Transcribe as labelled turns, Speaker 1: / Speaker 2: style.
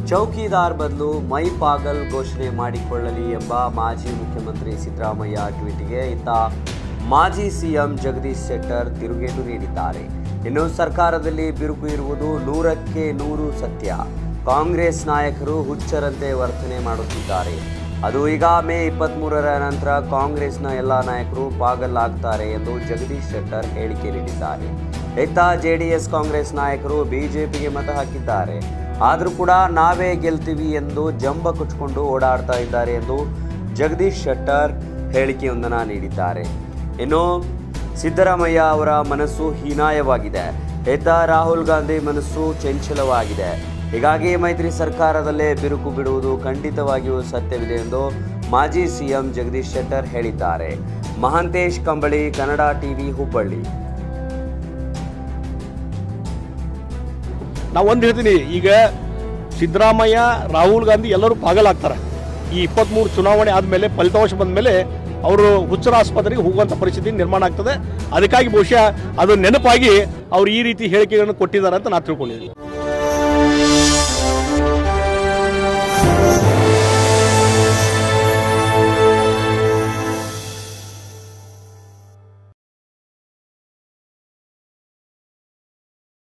Speaker 1: ಚೌಕಿದಾರ್ ಬದಲು ಮೈ ಪಾಗಲ್ ಘೋಷಣೆ ಮಾಡಿಕೊಳ್ಳಲಿ ಎಂಬ ಮಾಜಿ ಮುಖ್ಯಮಂತ್ರಿ ಸಿದ್ದರಾಮಯ್ಯ ಟ್ವೀಟ್ಗೆ ಇತ್ತ ಮಾಜಿ ಸಿಎಂ ಜಗದೀಶ್ ಶೆಟ್ಟರ್ ತಿರುಗೇಟು ನೀಡಿದ್ದಾರೆ ಇನ್ನು ಸರ್ಕಾರದಲ್ಲಿ ಬಿರುಕು ಇರುವುದು ನೂರಕ್ಕೆ ನೂರು ಸತ್ಯ ಕಾಂಗ್ರೆಸ್ ನಾಯಕರು ಹುಚ್ಚರಂತೆ ವರ್ತನೆ ಮಾಡುತ್ತಿದ್ದಾರೆ ಅದು ಈಗ ಮೇ ಇಪ್ಪತ್ತ್ಮೂರರ ನಂತರ ಕಾಂಗ್ರೆಸ್ನ ಎಲ್ಲ ನಾಯಕರು ಪಾಗಲ್ ಆಗ್ತಾರೆ ಎಂದು ಜಗದೀಶ್ ಶೆಟ್ಟರ್ ಹೇಳಿಕೆ ನೀಡಿದ್ದಾರೆ ಇತ್ತ ಜೆಡಿಎಸ್ ಕಾಂಗ್ರೆಸ್ ನಾಯಕರು ಬಿಜೆಪಿಗೆ ಮತ ಹಾಕಿದ್ದಾರೆ ಆದರೂ ಕೂಡ ನಾವೇ ಗೆಲ್ತೀವಿ ಎಂದು ಜಂಬ ಕುಚ್ಕೊಂಡು ಓಡಾಡ್ತಾ ಇದ್ದಾರೆ ಎಂದು ಜಗದೀಶ್ ಶೆಟ್ಟರ್ ಹೇಳಿಕೆಯೊಂದನ್ನು ನೀಡಿದ್ದಾರೆ ಇನ್ನು ಸಿದ್ದರಾಮಯ್ಯ ಅವರ ಮನಸ್ಸು ಹೀನಾಯವಾಗಿದೆ ಇತ್ತ ರಾಹುಲ್ ಗಾಂಧಿ ಮನಸ್ಸು ಚಂಚಲವಾಗಿದೆ ಹೀಗಾಗಿ ಮೈತ್ರಿ ಸರ್ಕಾರದಲ್ಲೇ ಬಿರುಕು ಬಿಡುವುದು ಖಂಡಿತವಾಗಿಯೂ ಸತ್ಯವಿದೆ ಎಂದು ಮಾಜಿ ಸಿಎಂ ಜಗದೀಶ್ ಶೆಟ್ಟರ್ ಹೇಳಿದ್ದಾರೆ ಮಹಾಂತೇಶ್ ಕಂಬಳಿ ಕನ್ನಡ ಟಿವಿ ಹುಬ್ಬಳ್ಳಿ
Speaker 2: ನಾವು ಒಂದು ಹೇಳ್ತೀನಿ ಈಗ ಸಿದ್ದರಾಮಯ್ಯ ರಾಹುಲ್ ಗಾಂಧಿ ಎಲ್ಲರೂ ಪಾಗಲಾಗ್ತಾರೆ ಈ ಇಪ್ಪತ್ತ್ಮೂರು ಚುನಾವಣೆ ಆದಮೇಲೆ ಫಲಿತಾಂಶ ಬಂದ ಮೇಲೆ ಅವರು ಹುಚ್ಚರ ಆಸ್ಪತ್ರೆಗೆ ಹೋಗುವಂಥ ಪರಿಸ್ಥಿತಿ ನಿರ್ಮಾಣ ಆಗ್ತದೆ ಅದಕ್ಕಾಗಿ ಬಹುಶಃ ಅದು ನೆನಪಾಗಿ ಅವ್ರು ಈ ರೀತಿ ಹೇಳಿಕೆಗಳನ್ನು ಕೊಟ್ಟಿದ್ದಾರೆ ಅಂತ ನಾನು ತಿಳ್ಕೊಂಡಿದ್ದೀನಿ